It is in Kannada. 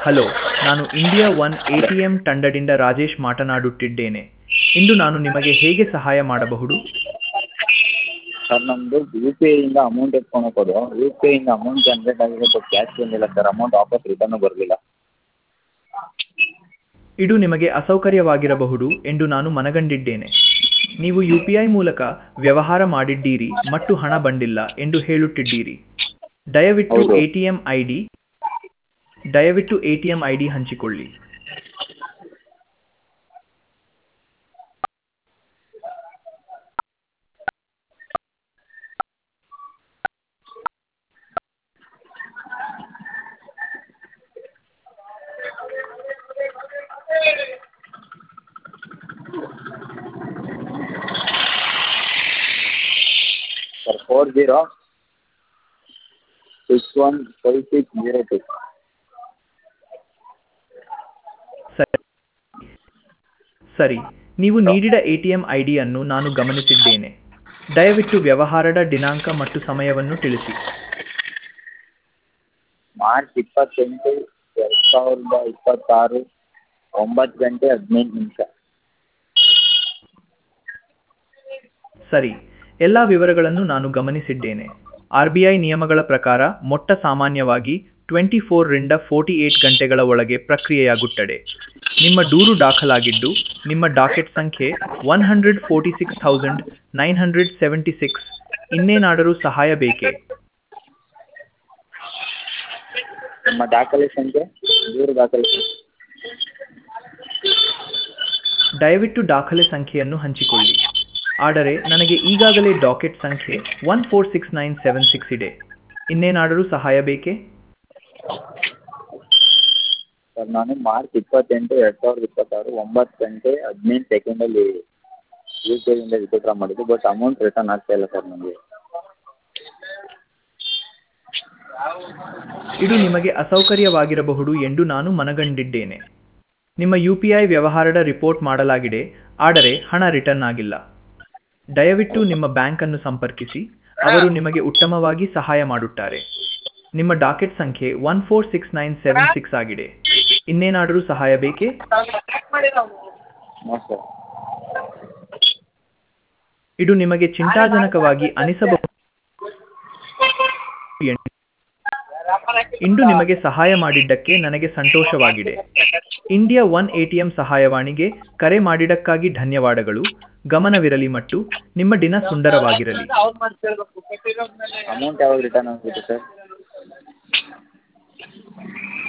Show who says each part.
Speaker 1: ಹಲೋ ನಾನು India one A T M ತಂಡದಿಂದ ರಾಜೇಶ್ ಮಾತನಾಡುತ್ತಿದ್ದೇನೆ ಇಂದು ನಾನು ನಿಮಗೆ ಹೇಗೆ ಸಹಾಯ ಮಾಡಬಹುದು
Speaker 2: ಸರ್ ನಮ್ಮದು ಯು ಪಿ ಐಯಿಂದ ಅಮೌಂಟ್ ಎತ್ಕೊಳಕ್ಕೆ ಹೋದೆ ಯು ಪಿ ಐಯಿಂದ ಅಮೌಂಟ್ ಜನ್ರೇಟ್ ಆಗಿದೆ ಬಟ್ ಕ್ಯಾಶ್ ಬಂದಿಲ್ಲ ಸರ್ ಅಮೌಂಟ್ ವಾಪಸ್ ರಿಟರ್ನು ಬರಲಿಲ್ಲ
Speaker 1: ಇದು ನಿಮಗೆ ಅಸೌಕರ್ಯವಾಗಿರಬಹುದು ಎಂದು ನಾನು ಮನಗಂಡಿದ್ದೇನೆ ನೀವು ಯು ಪಿ ಐ ಮೂಲಕ ವ್ಯವಹಾರ ಮಾಡಿದ್ದೀರಿ ಮತ್ತು ಹಣ ಬಂದಿಲ್ಲ ಎಂದು ಹೇಳುತ್ತಿದ್ದೀರಿ ದಯವಿಟ್ಟು
Speaker 2: ಹೌದು.
Speaker 1: A T M I D ದಯವಿಟ್ಟು A T M I D ಹಂಚಿಕೊಳ್ಳಿ
Speaker 2: sir four zero six one five six zero two
Speaker 1: ಸರಿ ಸರಿ ನೀವು ನೀಡಿದ ಎ ಟಿ ಎಂ ಐ ಡಿಯನ್ನು ನಾನು ಗಮನಿಸಿದ್ದೇನೆ ದಯವಿಟ್ಟು ವ್ಯವಹಾರದ ದಿನಾಂಕ ಮತ್ತು ಸಮಯವನ್ನು ತಿಳಿಸಿ
Speaker 2: ಮಾರ್ಚ್ ಇಪ್ಪತ್ತೆಂಟು ಎರಡು ಸಾವಿರದ ಇಪ್ಪತ್ತಾರು ಒಂಬತ್ತು ಗಂಟೆ ಹದಿನೈದು ನಿಮಿಷ
Speaker 1: ಸರಿ ಎಲ್ಲ ವಿವರಗಳನ್ನು ನಾನು ಗಮನಿಸಿದ್ದೇನೆ ಆರ್ ಬಿ ಐ ನಿಯಮಗಳ ಪ್ರಕಾರ ಮೊಟ್ಟ ಸಾಮಾನ್ಯವಾಗಿ ಟ್ವೆಂಟಿ ಫೋರ್ರಿಂದ ಫೋರ್ಟಿ ಏಟ್ ಗಂಟೆಗಳ ಒಳಗೆ ಪ್ರಕ್ರಿಯೆಯಾಗುತ್ತದೆ ನಿಮ್ಮ ದೂರು ದಾಖಲಾಗಿದ್ದು ನಿಮ್ಮ ಡಾಕೆಟ್ ಸಂಖ್ಯೆ one hundred forty six thousand nine hundred seventy six ಇನ್ನೇನಾದರೂ ಸಹಾಯ ಬೇಕೇ
Speaker 2: ನಿಮ್ಮ ದಾಖಲೆ ಸಂಖ್ಯೆ ದೂರು ದಾಖಲೆ ಸಂಖ್ಯೆ
Speaker 1: ದಯವಿಟ್ಟು ದಾಖಲೆ ಸಂಖ್ಯೆಯನ್ನು ಹಂಚಿಕೊಳ್ಳಿ ಆದರೆ ನನಗೆ ಈಗಾಗಲೇ ಡಾಕೆಟ್ ಸಂಖ್ಯೆ one four six nine seven six ಇದೆ ಇನ್ನೇನಾದರೂ ಸಹಾಯ ಬೇಕೇ
Speaker 2: ಸರ್ ನಾನು ಮಾರ್ಚ್ ಇಪ್ಪತ್ತೆಂಟು ಎರಡು ಸಾವಿರದ ಇಪ್ಪತ್ತಾರು ಒಂಬತ್ತು ಗಂಟೆ ಹದಿನೈದು ಸೆಕೆಂಡಲ್ಲಿ ಯು ಪಿ ಐಯಿಂದ ವಿತ್ಡ್ರಾ ಮಾಡಿದ್ದು ಬಟ್ ಅಮೌಂಟ್ ರಿಟರ್ನ್ ಆಗ್ತಾ ಇಲ್ಲ ಸರ್ ನನಗೆ
Speaker 1: ಇದು ನಿಮಗೆ ಅಸೌಕರ್ಯವಾಗಿರಬಹುದು ಎಂದು ನಾನು ಮನಗಂಡಿದ್ದೇನೆ ನಿಮ್ಮ ಯು ಪಿ ಐ ವ್ಯವಹಾರದ ರಿಪೋರ್ಟ್ ಮಾಡಲಾಗಿದೆ ಆದರೆ ಹಣ ರಿಟರ್ನ್ ಆಗಿಲ್ಲ ದಯವಿಟ್ಟು ನಿಮ್ಮ ಬ್ಯಾಂಕ್ ಅನ್ನು ಸಂಪರ್ಕಿಸಿ ಅವರು ನಿಮಗೆ ಉತ್ತಮವಾಗಿ ಸಹಾಯ ಮಾಡುತ್ತಾರೆ ನಿಮ್ಮ ಡಾಕೆಟ್ ಸಂಖ್ಯೆ one four six nine seven six ಆಗಿದೆ ಇನ್ನೇನಾದರೂ ಸಹಾಯ ಬೇಕೇ
Speaker 2: ನೋ ಸರ್
Speaker 1: ಇದು ನಿಮಗೆ ಚಿಂತಾಜನಕವಾಗಿ ಅನಿಸಬಹುದು ಎಂದು- ಇಂದು ನಿಮಗೆ ಸಹಾಯ ಮಾಡಿದ್ದಕ್ಕೆ ನನಗೆ ಸಂತೋಷವಾಗಿದೆ ಇಂಡಿಯಾ ಒನ್ ಎಟಿಎಂ ಸಹಾಯವಾಣಿಗೆ ಕರೆ ಮಾಡಿದ್ದಕ್ಕಾಗಿ ಧನ್ಯವಾದಗಳು ಗಮನವಿರಲಿ ಮತ್ತು ನಿಮ್ಮ ದಿನ ಸುಂದರವಾಗಿರಲಿ
Speaker 2: ಅಮೌಂಟ್ ಯಾವಾಗ ರಿಟರ್ನ್ ಆಗುತ್ತೆ ಸರ್